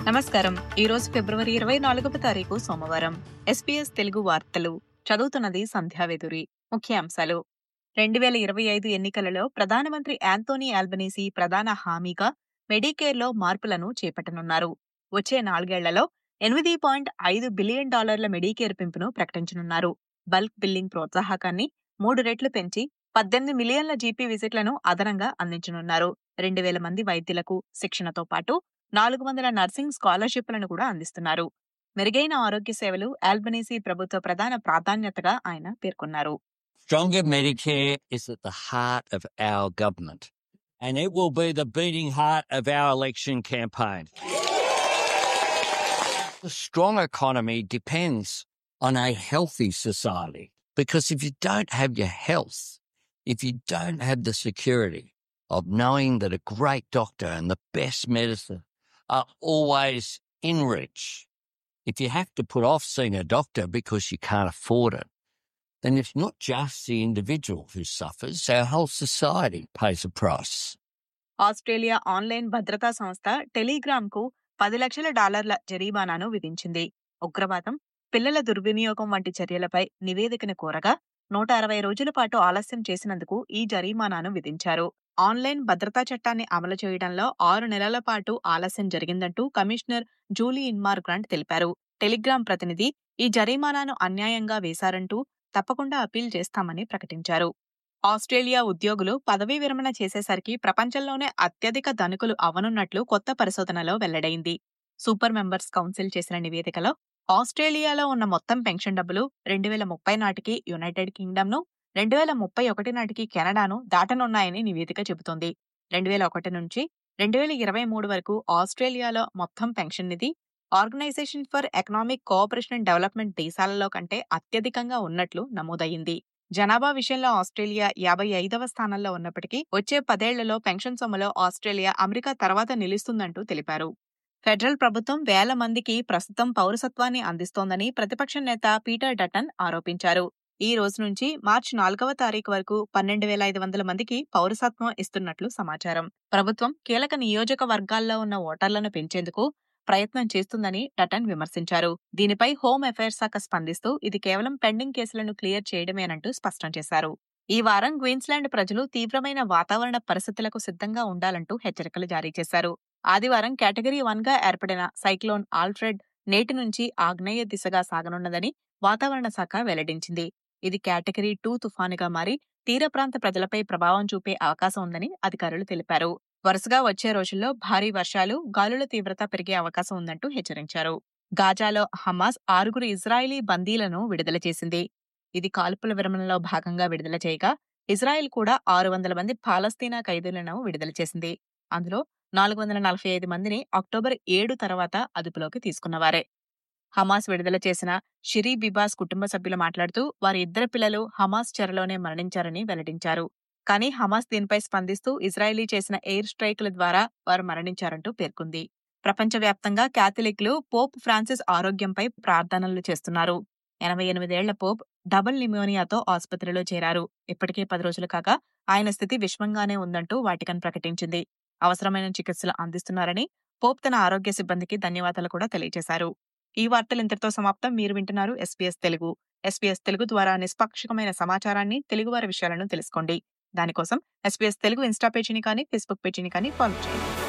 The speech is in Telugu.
నమస్కారం ఈ రోజు ఫిబ్రవరి ఇరవై నాలుగవ తారీఖు సోమవారం ఎస్పీఎస్ తెలుగు వార్తలు చదువుతున్నది సంధ్యావేదురి ముఖ్యాంశాలు రెండు వేల ఇరవై ఐదు ఎన్నికలలో ప్రధానమంత్రి యాంతోనీ ఆల్బనీసీ ప్రధాన హామీగా మెడికేర్లో మార్పులను చేపట్టనున్నారు వచ్చే నాలుగేళ్లలో ఎనిమిది పాయింట్ ఐదు బిలియన్ డాలర్ల మెడికేర్ పెంపును ప్రకటించనున్నారు బల్క్ బిల్లింగ్ ప్రోత్సాహకాన్ని మూడు రెట్లు పెంచి పద్దెనిమిది మిలియన్ల జీపీ విజిట్లను అదనంగా అందించనున్నారు రెండు వేల మంది వైద్యులకు శిక్షణతో పాటు నాలుగు వందల నర్సింగ్ స్కాలర్షిప్లను కూడా అందిస్తున్నారు మెరుగైన ఆరోగ్య సేవలు ఆల్బనీసీ ప్రభుత్వ ప్రధాన ప్రాధాన్యతగా ఆయన పేర్కొన్నారు Stronger Medicare is at the heart of our government, and it will be the beating heart of our election campaign. A strong economy depends on a healthy society because if you don't have your health, if you don't have the security of knowing that a great doctor and the best medicine are always in reach, if you have to put off seeing a doctor because you can't afford it, then it's not just the individual who suffers, our whole society pays a price. Australia online భద్రతా సంస్థ టెలిగ్రామ్ కు పది లక్షల డాలర్ల జరిమానాను విధించింది ఉగ్రవాదం పిల్లల దుర్వినియోగం వంటి చర్యలపై నివేదికను కోరగా నూట అరవై రోజుల పాటు ఆలస్యం చేసినందుకు ఈ జరిమానాను విధించారు ఆన్లైన్ భద్రతా చట్టాన్ని అమలు చేయడంలో ఆరు నెలల పాటు ఆలస్యం జరిగిందంటూ కమిషనర్ జూలీ ఇన్మార్ గ్రాంట్ తెలిపారు టెలిగ్రామ్ ప్రతినిధి ఈ జరిమానాను అన్యాయంగా వేశారంటూ తప్పకుండా అప్పీల్ చేస్తామని ప్రకటించారు ఆస్ట్రేలియా ఉద్యోగులు పదవీ విరమణ చేసేసరికి ప్రపంచంలోనే అత్యధిక ధనికులు అవనున్నట్లు కొత్త పరిశోధనలో వెల్లడైంది సూపర్ మెంబర్స్ కౌన్సిల్ చేసిన నివేదికలో ఆస్ట్రేలియాలో ఉన్న మొత్తం పెన్షన్ డబ్బులు రెండు వేల ముప్పై నాటికి యునైటెడ్ కింగ్డమ్ను రెండు వేల ముప్పై ఒకటి నాటికి కెనడాను దాటనున్నాయని నివేదిక చెబుతోంది రెండు వేల ఒకటి నుంచి రెండు వేల ఇరవై మూడు వరకు ఆస్ట్రేలియాలో మొత్తం పెన్షన్ నిధి organisation for economic cooperation and development దేశాలలో కంటే అత్యధికంగా ఉన్నట్లు నమోదయ్యింది జనాభా విషయంలో ఆస్ట్రేలియా యాభై ఐదవ స్థానంలో ఉన్నప్పటికీ వచ్చే పదేళ్లలో పెన్షన్ సొమ్ములో ఆస్ట్రేలియా అమెరికా తర్వాత నిలుస్తుందంటూ తెలిపారు ఫెడరల్ ప్రభుత్వం వేల మందికి ప్రస్తుతం పౌరసత్వాన్ని అందిస్తోందని ప్రతిపక్ష నేత పీటర్ డటన్ ఆరోపించారు ఈ రోజు నుంచి మార్చి నాలుగవ తారీఖు వరకు పన్నెండు వేల ఐదు వందల మందికి పౌరసత్వం ఇస్తున్నట్లు సమాచారం ప్రభుత్వం కీలక నియోజకవర్గాల్లో ఉన్న ఓటర్లను పెంచేందుకు ప్రయత్నం చేస్తుందని టటన్ విమర్శించారు దీనిపై హోం అఫైర్స్ శాఖ స్పందిస్తూ ఇది కేవలం పెండింగ్ కేసులను క్లియర్ చేయడమేనంటూ స్పష్టం చేశారు ఈ వారం క్వీన్స్లాండ్ ప్రజలు తీవ్రమైన వాతావరణ పరిస్థితులకు సిద్ధంగా ఉండాలంటూ హెచ్చరికలు జారీ చేశారు ఆదివారం కేటగిరీ వన్ గా ఏర్పడిన సైక్లోన్ ఆల్ఫ్రెడ్ నేటి నుంచి ఆగ్నేయ దిశగా సాగనున్నదని వాతావరణ శాఖ వెల్లడించింది ఇది కేటగిరీ టూ తుఫానుగా మారి తీర ప్రాంత ప్రజలపై ప్రభావం చూపే అవకాశం ఉందని అధికారులు తెలిపారు వరుసగా వచ్చే రోజుల్లో భారీ వర్షాలు గాలుల తీవ్రత పెరిగే అవకాశం ఉందంటూ హెచ్చరించారు గాజాలో హమాస్ ఆరుగురు ఇజ్రాయిలీ బందీలను విడుదల చేసింది ఇది కాల్పుల విరమణలో భాగంగా విడుదల చేయగా ఇజ్రాయెల్ కూడా ఆరు వందల మంది పాలస్తీనా ఖైదీలను విడుదల చేసింది అందులో నాలుగు వందల నలభై ఐదు మందిని అక్టోబర్ ఏడు తర్వాత అదుపులోకి తీసుకున్నవారే హమాస్ విడుదల చేసిన షిరీ బిబాస్ కుటుంబ సభ్యులు మాట్లాడుతూ వారి ఇద్దరు పిల్లలు హమాస్ చెరలోనే మరణించారని వెల్లడించారు కానీ హమాస్ దీనిపై స్పందిస్తూ ఇజ్రాయెలీ చేసిన ఎయిర్ స్ట్రైకుల ద్వారా వారు మరణించారంటూ పేర్కొంది ప్రపంచవ్యాప్తంగా క్యాథలిక్లు పోప్ ఫ్రాన్సిస్ ఆరోగ్యంపై ప్రార్థనలు చేస్తున్నారు ఎనభై ఎనిమిదేళ్ల పోప్ డబుల్ నిమోనియాతో ఆసుపత్రిలో చేరారు ఇప్పటికే పది రోజులు కాగా ఆయన స్థితి విషమంగానే ఉందంటూ వాటికన్ ప్రకటించింది అవసరమైన చికిత్సలు అందిస్తున్నారని పోప్ తన ఆరోగ్య సిబ్బందికి ధన్యవాదాలు కూడా తెలియజేశారు ఈ వార్తలు ఇంతటితో సమాప్తం మీరు వింటున్నారు ఎస్పీఎస్ తెలుగు ఎస్పీఎస్ తెలుగు ద్వారా నిష్పాక్షికమైన సమాచారాన్ని తెలుగువారి విషయాలను తెలుసుకోండి దానికోసం ఎస్పీఎస్ తెలుగు ఇన్స్టా పేజీని కానీ ఫేస్బుక్ పేజీని కానీ ఫాలో చేయండి